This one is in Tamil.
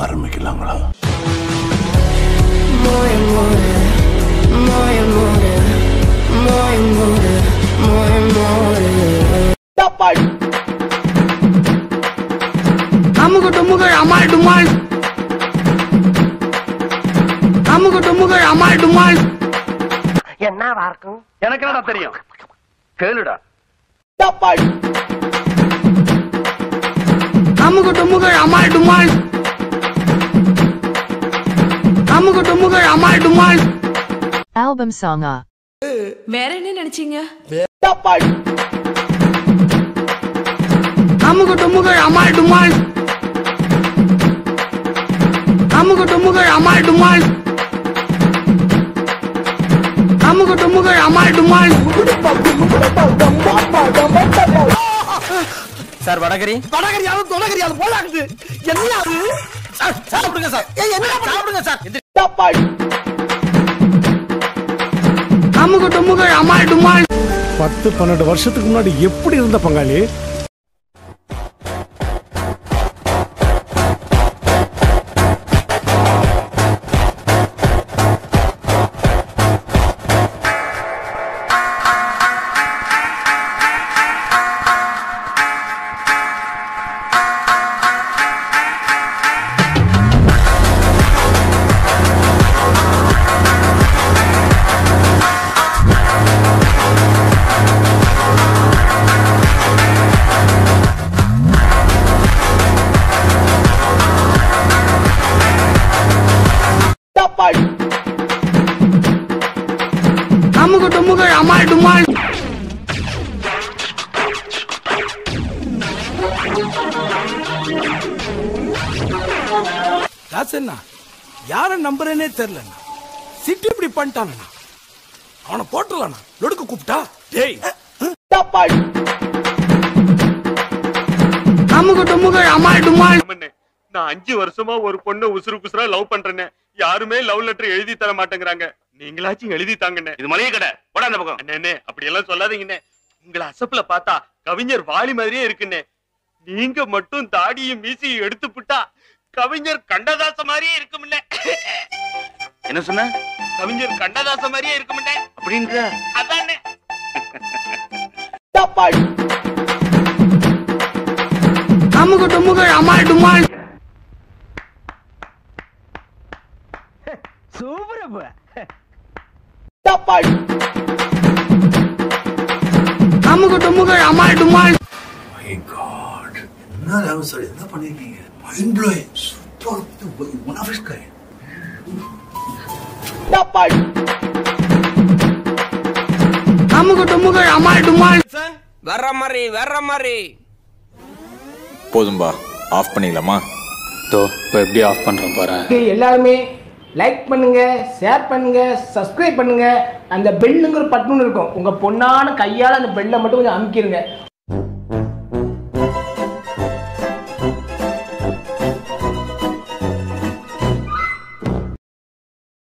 ஆரம்பிக்கலாங்களா More amore, more amore, more amore, more amore. அமுக டுமுகள் அமால் டுமால் அமுக டுமுகள் அமால் டுமால் எனக்கு என்னடா தெரியும் கேளுடா அமுக டுமுகள் அமால் டுமால் அமுக டுமுகள் அமால் டுமால் Album song ah. வேற என்ன நினைச்சீங்க அமுக டுமுகள் அமால் டுமால் அமுக டுமுகள் அமால் டுமால் அமுக டுமுகள் அமால் டுமால் சார் வடகரி வடகரியாலும் தொடகரியாலும் போலாகுது என்ன அது சாப்பிடுங்க சார் என்ன சாப்பிடுங்க சார் அமுக டுமுகள் அமால் டுமால் பத்து பன்னெண்டு வருஷத்துக்கு முன்னாடி எப்படி இருந்த பங்காளி அமுக டுமுகள் அமால் டுமால் ராசண்ணா யார நம்புறேனே தெரியல சிட்டி இப்படி பண்ணிட்டானா அவனை போட்டுலானா லொடுக்க கூப்பிட்டா டேய் அமுக டுமுகள் அமால் டுமால் நான் அஞ்சு வருஷமா ஒரு பொண்ணை உசுறு குசுரா லவ் பண்றேனே யாருமே லவ் லெட்டர் எழுதி தர மாட்டேங்கிறாங்க நீங்களாச்சும் எழுதி தாங்கண்ணே இது மளிகை கடை போடா அந்த பக்கம் அண்ணே அப்படி எல்லாம் சொல்லாதீங்கண்ணே உங்களை அசப்புல பார்த்தா கவிஞர் வாலி மாதிரியே இருக்குண்ணே நீங்க மட்டும் தாடியும் மீசையும் எடுத்து புட்டா கவிஞர் கண்டதாச மாதிரியே இருக்கும்ல என்ன சொன்ன கவிஞர் கண்டதாச மாதிரியே இருக்கும்ல அப்படின்ற அதானே அமுக டுமுகள் அமால் டுமால் அமுக டுமுகள் அமால் டுமால் என்ன ராகு சார் என்ன பண்ணிருக்கீங்க mind blowing super one of his kind அமுக டுமுகள் அமால் டுமால் வர்ற மாதிரி வர்ற மாதிரி போதும்பா ஆஃப் பண்ணிக்கலாமா தோ இப்போ எப்படி ஆஃப் பண்ணுறோம் பாரு எல்லாருமே லைக் பண்ணுங்க ஷேர் பண்ணுங்க சப்ஸ்கிரைப் பண்ணுங்க அந்த பெல்லுங்கிற பட்டுன்னு இருக்கும் உங்க பொண்ணான கையால அந்த பெல்லை மட்டும் கொஞ்சம் அமுக்கிடுங்க